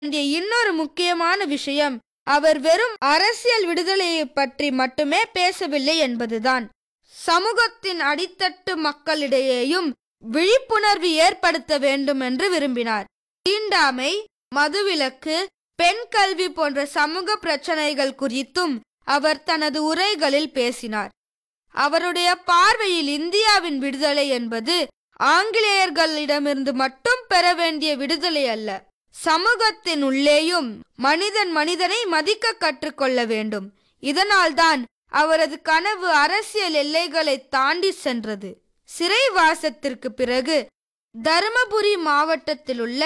வேண்டிய இன்னொரு முக்கியமான விஷயம் அவர் வெறும் அரசியல் விடுதலையை பற்றி மட்டுமே பேசவில்லை என்பதுதான் சமூகத்தின் அடித்தட்டு மக்களிடையேயும் விழிப்புணர்வு ஏற்படுத்த வேண்டும் என்று விரும்பினார் தீண்டாமை மதுவிலக்கு பெண் கல்வி போன்ற சமூக பிரச்சனைகள் குறித்தும் அவர் தனது உரைகளில் பேசினார் அவருடைய பார்வையில் இந்தியாவின் விடுதலை என்பது ஆங்கிலேயர்களிடமிருந்து மட்டும் பெற வேண்டிய விடுதலை அல்ல சமூகத்தின் உள்ளேயும் மனிதன் மனிதனை மதிக்க கற்றுக்கொள்ள வேண்டும் இதனால்தான் அவரது கனவு அரசியல் எல்லைகளை தாண்டி சென்றது சிறைவாசத்திற்கு பிறகு தருமபுரி மாவட்டத்தில் உள்ள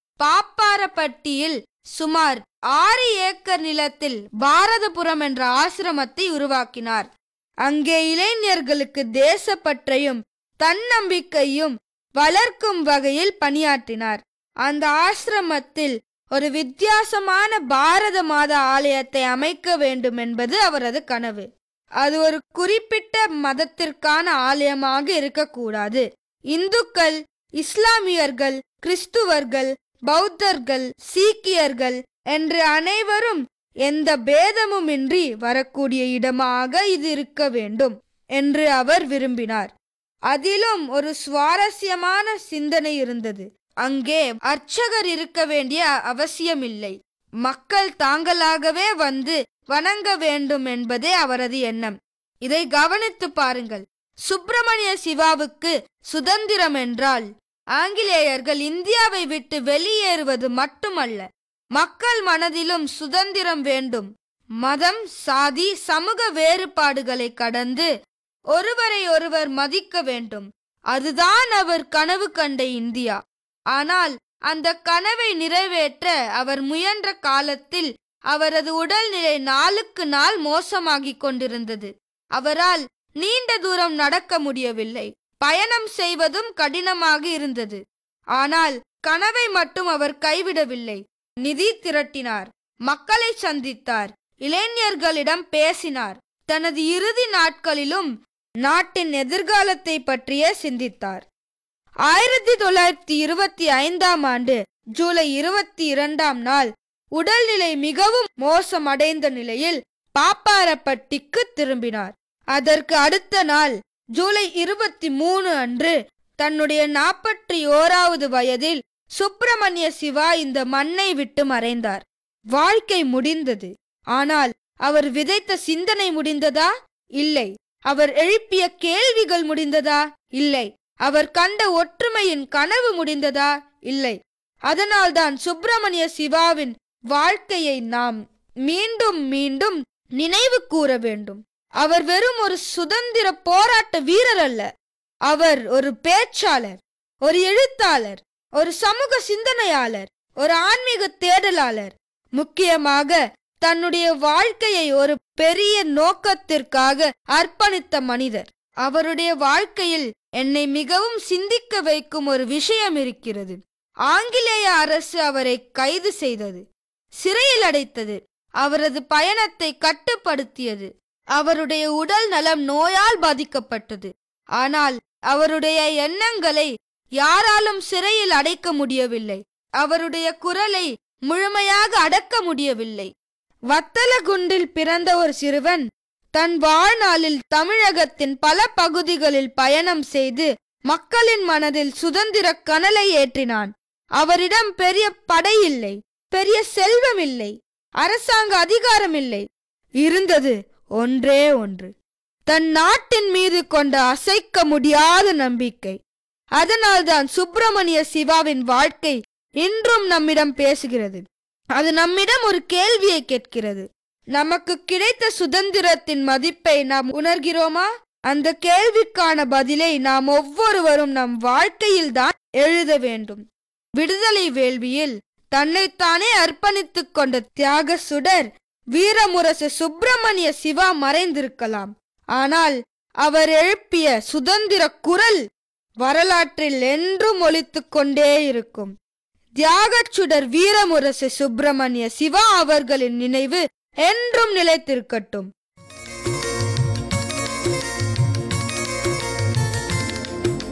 பாப்பாரப்பட்டியில் சுமார் ஆறு ஏக்கர் நிலத்தில் பாரதபுரம் என்ற ஆசிரமத்தை உருவாக்கினார் அங்கே இளைஞர்களுக்கு தேசப்பற்றையும் தன்னம்பிக்கையும் வளர்க்கும் வகையில் பணியாற்றினார் அந்த ஆசிரமத்தில் ஒரு வித்தியாசமான பாரத மாதா ஆலயத்தை அமைக்க வேண்டும் என்பது அவரது கனவு அது ஒரு குறிப்பிட்ட மதத்திற்கான ஆலயமாக இருக்கக்கூடாது இந்துக்கள் இஸ்லாமியர்கள் கிறிஸ்துவர்கள் பௌத்தர்கள் சீக்கியர்கள் என்று அனைவரும் எந்த பேதமுமின்றி வரக்கூடிய இடமாக இது இருக்க வேண்டும் என்று அவர் விரும்பினார் அதிலும் ஒரு சுவாரஸ்யமான சிந்தனை இருந்தது அங்கே அர்ச்சகர் இருக்க வேண்டிய அவசியமில்லை மக்கள் தாங்களாகவே வந்து வணங்க வேண்டும் என்பதே அவரது எண்ணம் இதை கவனித்து பாருங்கள் சுப்பிரமணிய சிவாவுக்கு சுதந்திரம் என்றால் ஆங்கிலேயர்கள் இந்தியாவை விட்டு வெளியேறுவது மட்டுமல்ல மக்கள் மனதிலும் சுதந்திரம் வேண்டும் மதம் சாதி சமூக வேறுபாடுகளை கடந்து ஒருவரை ஒருவர் மதிக்க வேண்டும் அதுதான் அவர் கனவு கண்ட இந்தியா ஆனால் அந்த கனவை நிறைவேற்ற அவர் முயன்ற காலத்தில் அவரது உடல்நிலை நாளுக்கு நாள் மோசமாகிக் கொண்டிருந்தது அவரால் நீண்ட தூரம் நடக்க முடியவில்லை பயணம் செய்வதும் கடினமாக இருந்தது ஆனால் கனவை மட்டும் அவர் கைவிடவில்லை நிதி திரட்டினார் மக்களை சந்தித்தார் இளைஞர்களிடம் பேசினார் தனது இறுதி நாட்களிலும் நாட்டின் எதிர்காலத்தை பற்றியே சிந்தித்தார் ஆயிரத்தி தொள்ளாயிரத்தி இருபத்தி ஐந்தாம் ஆண்டு ஜூலை இருபத்தி இரண்டாம் நாள் உடல்நிலை மிகவும் மோசமடைந்த நிலையில் பாப்பாரப்பட்டிக்கு திரும்பினார் அதற்கு அடுத்த நாள் ஜூலை இருபத்தி மூணு அன்று தன்னுடைய நாற்பத்தி ஓராவது வயதில் சுப்பிரமணிய சிவா இந்த மண்ணை விட்டு மறைந்தார் வாழ்க்கை முடிந்தது ஆனால் அவர் விதைத்த சிந்தனை முடிந்ததா இல்லை அவர் எழுப்பிய கேள்விகள் முடிந்ததா இல்லை அவர் கண்ட ஒற்றுமையின் கனவு முடிந்ததா இல்லை அதனால்தான் சுப்பிரமணிய சிவாவின் வாழ்க்கையை நாம் மீண்டும் மீண்டும் நினைவு கூற வேண்டும் அவர் வெறும் ஒரு சுதந்திர போராட்ட வீரர் அல்ல அவர் ஒரு பேச்சாளர் ஒரு எழுத்தாளர் ஒரு சமூக சிந்தனையாளர் ஒரு ஆன்மீக தேடலாளர் முக்கியமாக தன்னுடைய வாழ்க்கையை ஒரு பெரிய நோக்கத்திற்காக அர்ப்பணித்த மனிதர் அவருடைய வாழ்க்கையில் என்னை மிகவும் சிந்திக்க வைக்கும் ஒரு விஷயம் இருக்கிறது ஆங்கிலேய அரசு அவரை கைது செய்தது சிறையில் அடைத்தது அவரது பயணத்தை கட்டுப்படுத்தியது அவருடைய உடல் நலம் நோயால் பாதிக்கப்பட்டது ஆனால் அவருடைய எண்ணங்களை யாராலும் சிறையில் அடைக்க முடியவில்லை அவருடைய குரலை முழுமையாக அடக்க முடியவில்லை வத்தலகுண்டில் பிறந்த ஒரு சிறுவன் தன் வாழ்நாளில் தமிழகத்தின் பல பகுதிகளில் பயணம் செய்து மக்களின் மனதில் சுதந்திர கனலை ஏற்றினான் அவரிடம் பெரிய படை இல்லை பெரிய செல்வம் இல்லை அரசாங்க அதிகாரம் இல்லை இருந்தது ஒன்றே ஒன்று தன் நாட்டின் மீது கொண்ட அசைக்க முடியாத நம்பிக்கை அதனால்தான் சுப்பிரமணிய சிவாவின் வாழ்க்கை இன்றும் நம்மிடம் பேசுகிறது அது நம்மிடம் ஒரு கேள்வியை கேட்கிறது நமக்கு கிடைத்த சுதந்திரத்தின் மதிப்பை நாம் உணர்கிறோமா அந்த கேள்விக்கான பதிலை நாம் ஒவ்வொருவரும் நம் வாழ்க்கையில் தான் எழுத வேண்டும் விடுதலை வேள்வியில் தன்னைத்தானே அர்ப்பணித்துக் கொண்ட தியாக சுடர் வீரமுரசு சுப்பிரமணிய சிவா மறைந்திருக்கலாம் ஆனால் அவர் எழுப்பிய சுதந்திர குரல் வரலாற்றில் என்றும் ஒலித்துக் கொண்டே இருக்கும் தியாகச்சுடர் வீரமுரசு சுப்பிரமணிய சிவா அவர்களின் நினைவு என்றும் நிலைத்திருக்கட்டும்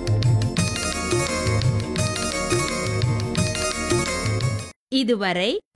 இதுவரை